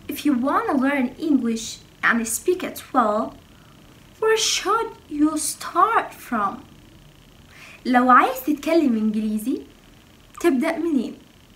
if you wanna learn English and speak it well, where should you start from? لو عايز تتكلم إنجليزي تبدأ منين؟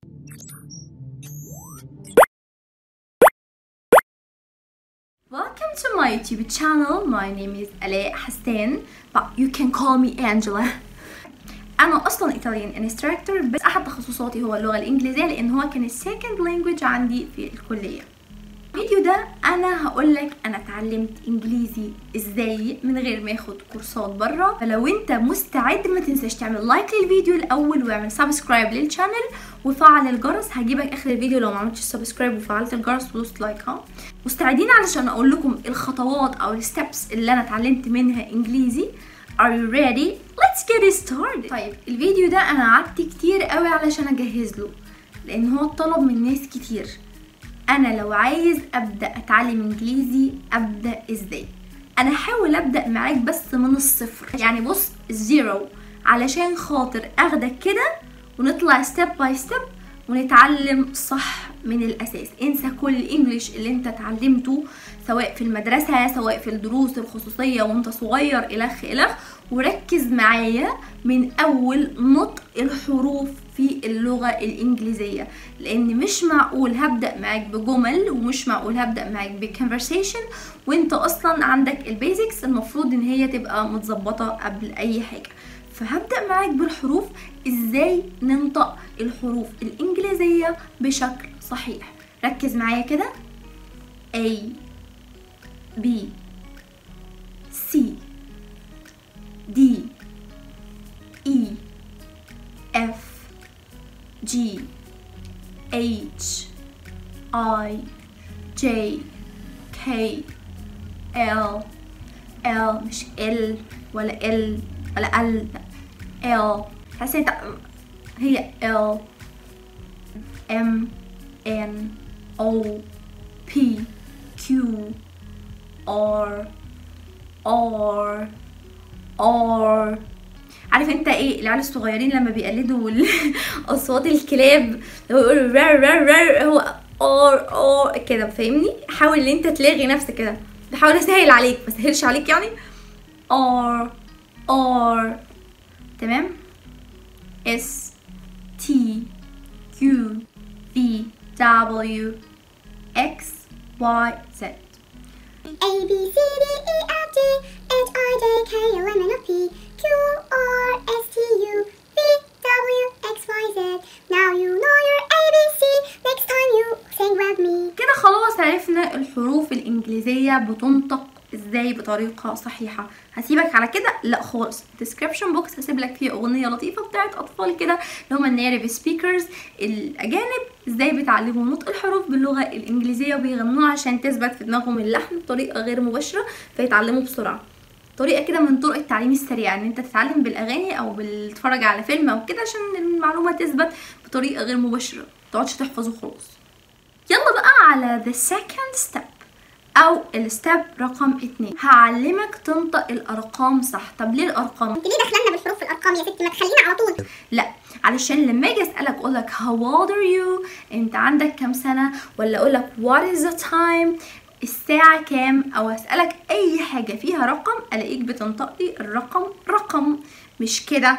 Welcome to my YouTube channel. My name is Alay Hassan, but you can call me Angela. أنا أصلا إيطاليان instructor بس أحد تخصصاتي هو اللغة الإنجليزية لأن هو كان السكند language عندي في الكلية. الفيديو ده أنا هقولك أنا اتعلمت إنجليزي إزاي من غير ما أخد كورسات بره فلو أنت مستعد ما تنساش تعمل لايك للفيديو الأول واعمل سبسكرايب للشانل وفعل الجرس هجيبك آخر الفيديو لو ما عملتش سبسكرايب وفعلت الجرس ودوست لايك ها مستعدين علشان أقول لكم الخطوات أو الستبس اللي أنا اتعلمت منها إنجليزي Are you ready? Let's get started. طيب الفيديو ده انا قعدت كتير قوي علشان اجهز له لان هو طلب من ناس كتير انا لو عايز ابدا اتعلم انجليزي ابدا ازاي انا هحاول ابدا معاك بس من الصفر يعني بص الزيرو علشان خاطر اخدك كده ونطلع ستيب باي ستيب ونتعلم صح من الاساس انسى كل الانجليش اللي انت اتعلمته سواء في المدرسة سواء في الدروس الخصوصية وانت صغير الخ الخ وركز معايا من اول نطق الحروف في اللغة الانجليزية لان مش معقول هبدأ معاك بجمل ومش معقول هبدأ معاك بكونفرسيشن وانت اصلا عندك البيزكس المفروض ان هي تبقى متظبطة قبل اي حاجة فهبدأ معاك بالحروف ازاي ننطق الحروف الانجليزية بشكل صحيح ركز معايا كده A B C D E F G H I J K L L مش L ولا L ولا L L حسيت هي L M N O P Q R R R عارف انت ايه العيال الصغيرين لما بيقلدوا ال- اصوات الكلاب لو يقولوا رر رر رر هو ار ار كده فاهمني حاول ان انت تلاغي نفسك كده بحاول اسهل عليك ما اسهلش عليك يعني ار ار تمام S T Q V W X Y Z A B C D E F G H I J K L M N O P Q R S T U V W X Y Z. Now you know your ABC. Next time you sing with me. كده خلاص عرفنا الحروف الإنجليزية بتنطق ازاي بطريقة صحيحة هسيبك على كده لا خالص description box هسيب لك فيه أغنية لطيفة بتاعت أطفال كده اللي هما النيرف سبيكرز الأجانب ازاي بيتعلموا نطق الحروف باللغة الإنجليزية وبيغنوها عشان تثبت في دماغهم اللحن بطريقة غير مباشرة فيتعلموا بسرعة طريقة كده من طرق التعليم السريع ان انت تتعلم بالاغاني او بتتفرج على فيلم او كده عشان المعلومة تثبت بطريقة غير مباشرة متقعدش تحفظ وخلاص يلا بقى على the second step او الستيب رقم اتنين هعلمك تنطق الارقام صح طب ليه الارقام انت ليه دخلنا بالحروف في الارقام يا ستي ما تخلينا على طول لا علشان لما اجي اسالك اقول لك how old are you انت عندك كام سنه ولا اقول لك what is the time الساعة كام أو أسألك أي حاجة فيها رقم ألاقيك بتنطق لي الرقم رقم مش كده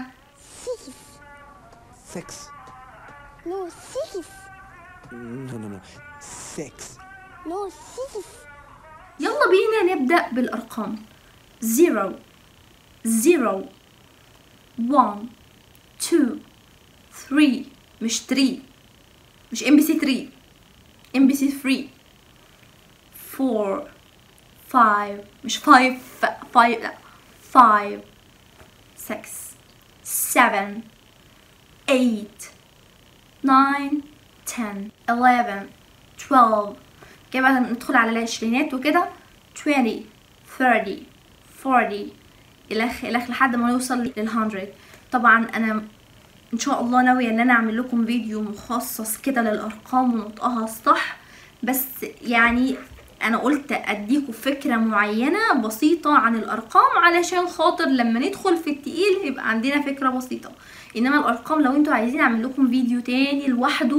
Six. No, six. No, no, no. Six. No, six. يلا بينا نبدأ بالأرقام zero zero one two three مش three مش ام بي سي 3 ام بي سي 3 four five مش five five لا five six seven eight nine ten eleven twelve كده بقى ندخل على العشرينات وكده 20 30 40 الخ الخ لحد ما نوصل لل 100 طبعا انا ان شاء الله ناويه ان انا اعمل لكم فيديو مخصص كده للارقام ونطقها الصح بس يعني انا قلت اديكم فكره معينه بسيطه عن الارقام علشان خاطر لما ندخل في التقيل يبقى عندنا فكره بسيطه انما الارقام لو انتوا عايزين اعمل لكم فيديو تاني لوحده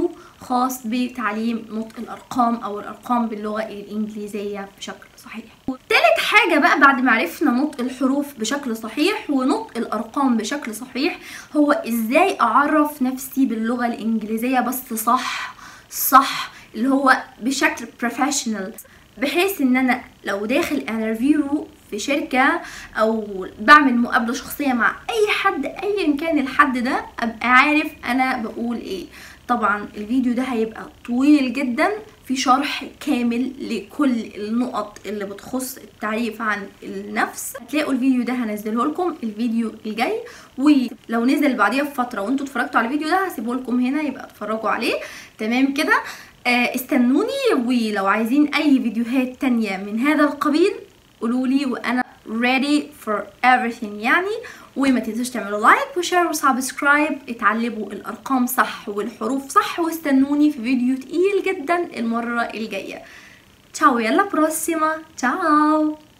خاص بتعليم نطق الارقام او الارقام باللغه الانجليزيه بشكل صحيح تالت حاجة بقى بعد ما عرفنا نطق الحروف بشكل صحيح ونطق الأرقام بشكل صحيح هو إزاي أعرف نفسي باللغة الإنجليزية بس صح صح اللي هو بشكل بروفيشنال بحيث ان انا لو داخل انترفيو في شركة او بعمل مقابلة شخصية مع اي حد ايا كان الحد ده ابقى عارف انا بقول ايه طبعا الفيديو ده هيبقى طويل جدا في شرح كامل لكل النقط اللي بتخص التعريف عن النفس هتلاقوا الفيديو ده هنزله لكم الفيديو الجاي ولو نزل بعديها بفتره وانتوا اتفرجتوا على الفيديو ده هسيبه لكم هنا يبقى اتفرجوا عليه تمام كده آه استنوني ولو عايزين اي فيديوهات تانية من هذا القبيل قولولي وانا ready for everything يعني وما تنسوش تعملوا لايك وشير وسبسكرايب اتعلموا الارقام صح والحروف صح واستنوني في فيديو تقيل جدا المرة الجاية تشاو يلا بروسيما تشاو